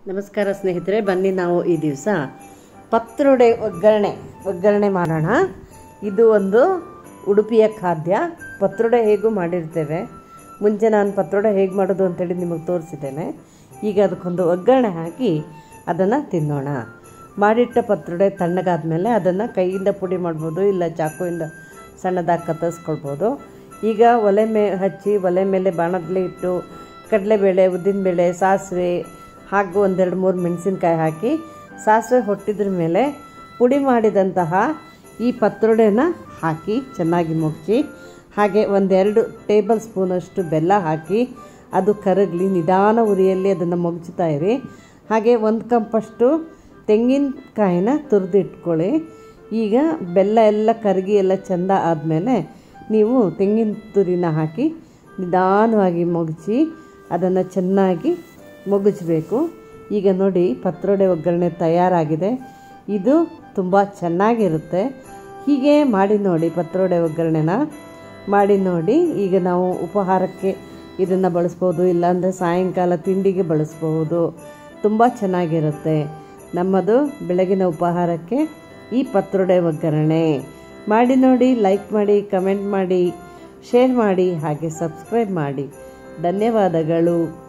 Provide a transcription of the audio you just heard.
ನಮಸ್ಕಾರ ಸ್ನೇಹಿತರೆ ಬನ್ನಿ ನಾವು ಈ ದಿವಸ ಪತ್ರೊಡೆ ಒಗ್ಗರಣೆ ಒಗ್ಗರಣೆ ಮಾಡೋಣ ಇದು ಒಂದು ಉಡುಪಿಯ ಖಾದ್ಯ ಪತ್ರೊಡೆ ಹೇಗೂ ಮಾಡಿರ್ತೇವೆ ಮುಂಚೆ ನಾನು ಪತ್ರೊಡೆ ಹೇಗೆ ಮಾಡೋದು ಅಂತೇಳಿ ನಿಮಗೆ ತೋರಿಸಿದ್ದೇನೆ ಈಗ ಅದಕ್ಕೊಂದು ಒಗ್ಗರಣೆ ಹಾಕಿ ಅದನ್ನು ತಿನ್ನೋಣ ಮಾಡಿಟ್ಟ ಪತ್ರೊಡೆ ತಣ್ಣಗಾದ್ಮೇಲೆ ಅದನ್ನು ಕೈಯಿಂದ ಪುಡಿ ಮಾಡ್ಬೋದು ಇಲ್ಲ ಚಾಕುವಿಂದ ಸಣ್ಣದಾಗಿ ಕತ್ತರಿಸ್ಕೊಳ್ಬೋದು ಈಗ ಒಲೆ ಮೇ ಹಚ್ಚಿ ಒಲೆ ಮೇಲೆ ಬಾಣದಲ್ಲಿ ಇಟ್ಟು ಕಡಲೆಬೇಳೆ ಉದ್ದಿನಬೇಳೆ ಸಾಸಿವೆ ಹಾಗೂ ಒಂದೆರಡು ಮೂರು ಮೆಣಸಿನ್ಕಾಯಿ ಹಾಕಿ ಸಾಸಿವೆ ಹೊಟ್ಟಿದ್ರ ಮೇಲೆ ಪುಡಿ ಮಾಡಿದಂತಹ ಈ ಪತ್ರೊಡೆನ ಹಾಕಿ ಚೆನ್ನಾಗಿ ಮುಚ್ಚಿ ಹಾಗೆ ಒಂದೆರಡು ಟೇಬಲ್ ಸ್ಪೂನಷ್ಟು ಬೆಲ್ಲ ಹಾಕಿ ಅದು ಕರಗಲಿ ನಿಧಾನ ಉರಿಯಲ್ಲಿ ಅದನ್ನು ಮುಗ್ಚ್ತಾ ಇರಿ ಹಾಗೆ ಒಂದು ಕಪ್ಪಷ್ಟು ತೆಂಗಿನಕಾಯಿನ ತುರಿದು ಇಟ್ಕೊಳ್ಳಿ ಈಗ ಬೆಲ್ಲ ಎಲ್ಲ ಕರಗಿ ಎಲ್ಲ ಚೆಂದ ಆದಮೇಲೆ ನೀವು ತೆಂಗಿನ ತುರಿನ ಹಾಕಿ ನಿಧಾನವಾಗಿ ಮುಗಿಸಿ ಅದನ್ನು ಚೆನ್ನಾಗಿ ಮುಗಿಸ್ಬೇಕು ಈಗ ನೋಡಿ ಪತ್ರೊಡೆ ಒಗ್ಗರಣೆ ತಯಾರಾಗಿದೆ ಇದು ತುಂಬ ಚೆನ್ನಾಗಿರುತ್ತೆ ಹೀಗೆ ಮಾಡಿ ನೋಡಿ ಪತ್ರೊಡೆ ಒಗ್ಗರಣೆನ ಮಾಡಿ ನೋಡಿ ಈಗ ನಾವು ಉಪಹಾರಕ್ಕೆ ಇದನ್ನು ಬಳಸ್ಬೋದು ಇಲ್ಲಾಂದರೆ ಸಾಯಂಕಾಲ ತಿಂಡಿಗೆ ಬಳಸ್ಬೋದು ತುಂಬ ಚೆನ್ನಾಗಿರುತ್ತೆ ನಮ್ಮದು ಬೆಳಗಿನ ಉಪಹಾರಕ್ಕೆ ಈ ಪತ್ರೊಡೆ ಒಗ್ಗರಣೆ ಮಾಡಿ ನೋಡಿ ಲೈಕ್ ಮಾಡಿ ಕಮೆಂಟ್ ಮಾಡಿ ಶೇರ್ ಮಾಡಿ ಹಾಗೆ ಸಬ್ಸ್ಕ್ರೈಬ್ ಮಾಡಿ ಧನ್ಯವಾದಗಳು